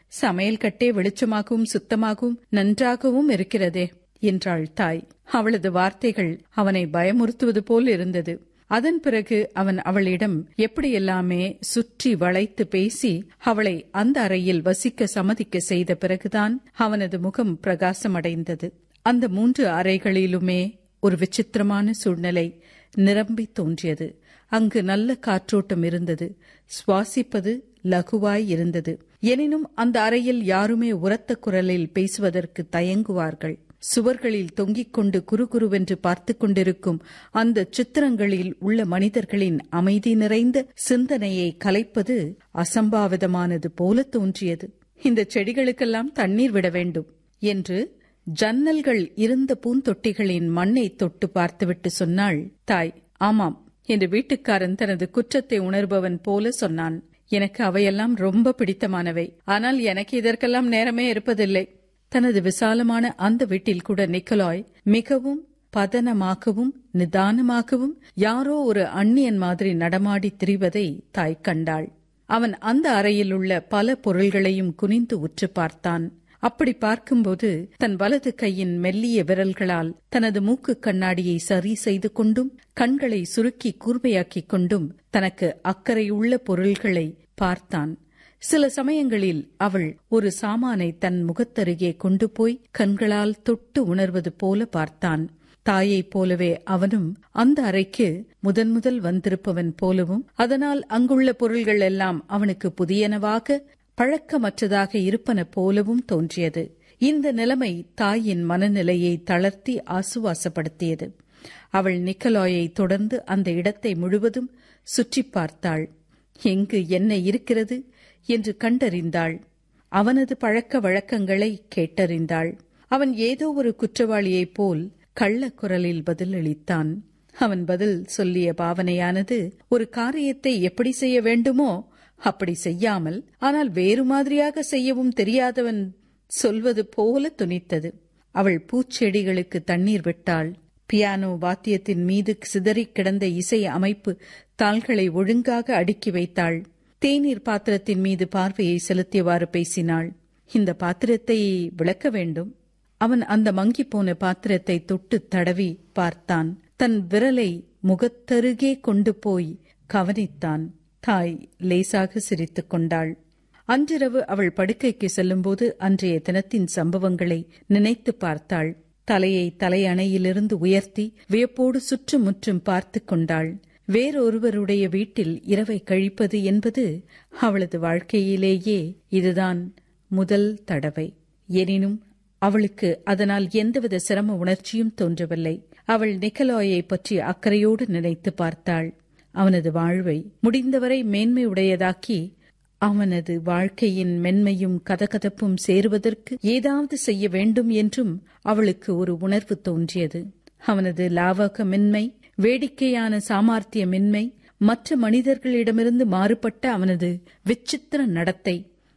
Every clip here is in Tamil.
சமையல் கட்டே வெளிச்சமாகவும் சுத்தமாகவும் நன்றாகவும் இருக்கிறதே என்றாள் தாய் அவளது வார்த்தைகள் அவனை பயமுறுத்துவது போல் இருந்தது அதன் பிறகு அவன் அவளிடம் எப்படியெல்லாமே சுற்றி வளைத்து பேசி அவளை அந்த அறையில் வசிக்க சம்மதிக்க செய்த பிறகுதான் அவனது முகம் பிரகாசமடைந்தது அந்த மூன்று அறைகளிலுமே ஒரு விசித்திரமான சூழ்நிலை நிரம்பி தோன்றியது அங்கு நல்ல காற்றோட்டம் இருந்தது சுவாசிப்பது லகுவாய் இருந்தது எனினும் அந்த அறையில் யாருமே உரத்த குரலில் பேசுவதற்கு தயங்குவார்கள் சுவர்களில் தொங்கிக் கொண்டு குறுகுருவென்று பார்த்து கொண்டிருக்கும் அந்த சித்திரங்களில் உள்ள மனிதர்களின் அமைதி நிறைந்த சிந்தனையை கலைப்பது அசம்பாவிதமானது போல தோன்றியது இந்த செடிகளுக்கெல்லாம் தண்ணீர் விட வேண்டும் என்று ஜன்னல்கள் இருந்த பூந்தொட்டிகளின் மண்ணை தொட்டு பார்த்துவிட்டு சொன்னாள் தாய் ஆமாம் என்று வீட்டுக்காரன் தனது குற்றத்தை உணர்பவன் போல சொன்னான் எனக்கு அவையெல்லாம் ரொம்ப பிடித்தமானவை ஆனால் எனக்கு இதற்கெல்லாம் நேரமே இருப்பதில்லை தனது விசாலமான அந்த வீட்டில் கூட நிக்கலாய் மிகவும் பதனமாகவும் நிதானமாகவும் யாரோ ஒரு அந்நியன் மாதிரி நடமாடி திரிவதை தாய் கண்டாள் அவன் அந்த அறையில் உள்ள பல பொருள்களையும் குனிந்து உற்று பார்த்தான் அப்படி பார்க்கும்போது தன் வலது கையின் மெல்லிய விரல்களால் தனது மூக்கு கண்ணாடியை சரி செய்து கொண்டும் கண்களை சுருக்கி கூர்மையாக்கிக் கொண்டும் தனக்கு அக்கறையுள்ள பொருள்களை பார்த்தான் சில சமயங்களில் அவள் ஒரு சாமானை தன் முகத்தருகே கொண்டு போய் கண்களால் தொட்டு உணர்வது போல பார்த்தான் தாயைப் போலவே அவனும் அந்த அறைக்கு முதன் முதல் வந்திருப்பவன் போலவும் அதனால் அங்குள்ள பொருள்கள் எல்லாம் அவனுக்கு புதியனவாக பழக்கமற்றதாக இருப்பன போலவும் தோன்றியது இந்த நிலைமை தாயின் மனநிலையை தளர்த்தி ஆசுவாசப்படுத்தியது அவள் நிக்கலாயை தொடர்ந்து அந்த இடத்தை முழுவதும் சுற்றி பார்த்தாள் எங்கு என்ன இருக்கிறது என்று கண்டறிந்தாள் அவனது பழக்க வழக்கங்களை கேட்டறிந்தாள் அவன் ஏதோ ஒரு குற்றவாளியைப் போல் கள்ள குரலில் பதிலளித்தான் அவன் பதில் சொல்லிய பாவனையானது ஒரு காரியத்தை எப்படி செய்ய வேண்டுமோ அப்படி செய்யாமல் ஆனால் வேறு மாதிரியாக செய்யவும் தெரியாதவன் சொல்வது போல துணித்தது அவள் பூச்செடிகளுக்கு தண்ணீர் விட்டாள் பியானோ வாத்தியத்தின் மீது சிதறி கிடந்த இசை அமைப்பு தாள்களை ஒழுங்காக அடுக்கி வைத்தாள் தேநீர் பாத்திரத்தின் மீது பார்வையை செலுத்தியவாறு பேசினாள் இந்த பாத்திரத்தை விளக்க வேண்டும் அவன் அந்த மங்கி போன பாத்திரத்தை தொட்டு தடவி பார்த்தான் தன் விரலை முகத்தருகே கொண்டு போய் கவனித்தான் தாய் லேசாக சிரித்துக் கொண்டாள் அன்றிரவு அவள் படுக்கைக்கு செல்லும்போது அன்றைய தினத்தின் சம்பவங்களை நினைத்து பார்த்தாள் தலையை தலையணையிலிருந்து உயர்த்தி வியப்போடு சுற்றுமுற்றும் பார்த்து கொண்டாள் வேறொருவருடைய வீட்டில் இரவை கழிப்பது என்பது அவளது வாழ்க்கையிலேயே இதுதான் முதல் தடவை எனினும் அவளுக்கு அதனால் எந்தவித சிரம உணர்ச்சியும் தோன்றவில்லை அவள் நிக்கலாயை பற்றி அக்கறையோடு நினைத்து பார்த்தாள் அவனது வாழ்வை முடிந்தவரை மேன்மையுடையதாக்கி அவனது வாழ்க்கையின் மென்மையும் கதகதப்பும் சேருவதற்கு ஏதாவது செய்ய வேண்டும் என்றும் அவளுக்கு ஒரு உணர்வு தோன்றியது அவனது லாவகமின்மை வேடிக்கையான சாமர்த்தியமின்மை மற்ற மனிதர்களிடமிருந்து மாறுபட்ட அவனது விசித்திர நடத்தை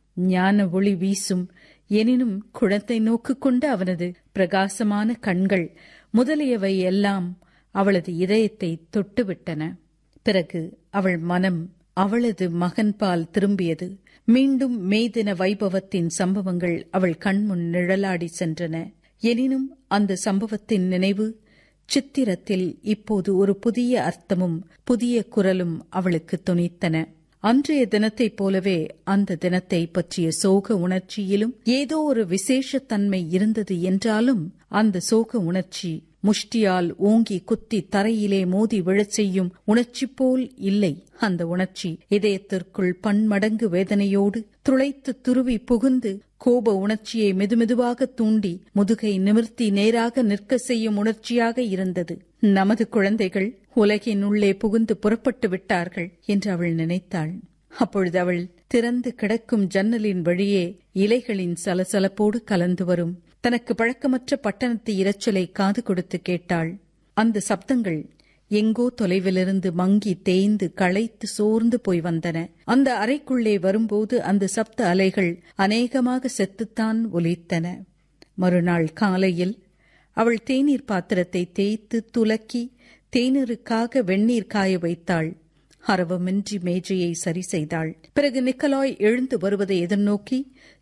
ஞான ஒளி வீசும் எனினும் குழந்தை நோக்கு கொண்ட அவனது பிரகாசமான கண்கள் முதலியவை எல்லாம் அவளது இதயத்தை தொட்டுவிட்டன பிறகு அவள் மனம் அவளது மகன்பால் திரும்பியது மீண்டும் மேதின வைபவத்தின் சம்பவங்கள் அவள் கண்முன் நிழலாடி சென்றன எனினும் அந்த சம்பவத்தின் நினைவு சித்திரத்தில் இப்போது ஒரு புதிய அர்த்தமும் புதிய குரலும் அவளுக்கு துணித்தன அன்றைய தினத்தைப் போலவே அந்த தினத்தை பற்றிய சோக உணர்ச்சியிலும் ஏதோ ஒரு விசேஷத்தன்மை இருந்தது என்றாலும் அந்த சோக உணர்ச்சி முஷ்டியால் ஓங்கி குத்தி தரையிலே மோதி விழச் செய்யும் உணர்ச்சி போல் இல்லை அந்த உணர்ச்சி இதயத்திற்குள் பன்மடங்கு வேதனையோடு துளைத்து துருவி புகுந்து கோப உணர்ச்சியை மெதுமெதுவாக தூண்டி முதுகை நிமிர்த்தி நேராக நிற்க செய்யும் உணர்ச்சியாக இருந்தது நமது குழந்தைகள் உலகின் உள்ளே புகுந்து புறப்பட்டு விட்டார்கள் என்று அவள் நினைத்தாள் அப்பொழுது அவள் திறந்து கிடக்கும் ஜன்னலின் வழியே இலைகளின் சலசலப்போடு கலந்து வரும் தனக்கு பழக்கமற்ற பட்டணத்து இரைச்சலை காது கொடுத்து கேட்டாள் அந்த சப்தங்கள் எங்கோ தொலைவிலிருந்து மங்கி தேய்ந்து களைத்து சோர்ந்து போய் வந்தன அந்த அறைக்குள்ளே வரும்போது அந்த சப்த அலைகள் அநேகமாக செத்துத்தான் ஒலித்தன மறுநாள் காலையில் அவள் தேநீர் பாத்திரத்தை தேய்த்து துலக்கி தேநீருக்காக வெந்நீர் காய வைத்தாள் அரவமின்றி மேஜையை சரி செய்தாள் பிறகு நிக்கலாய் எழுந்து வருவதை எதிர்நோக்கி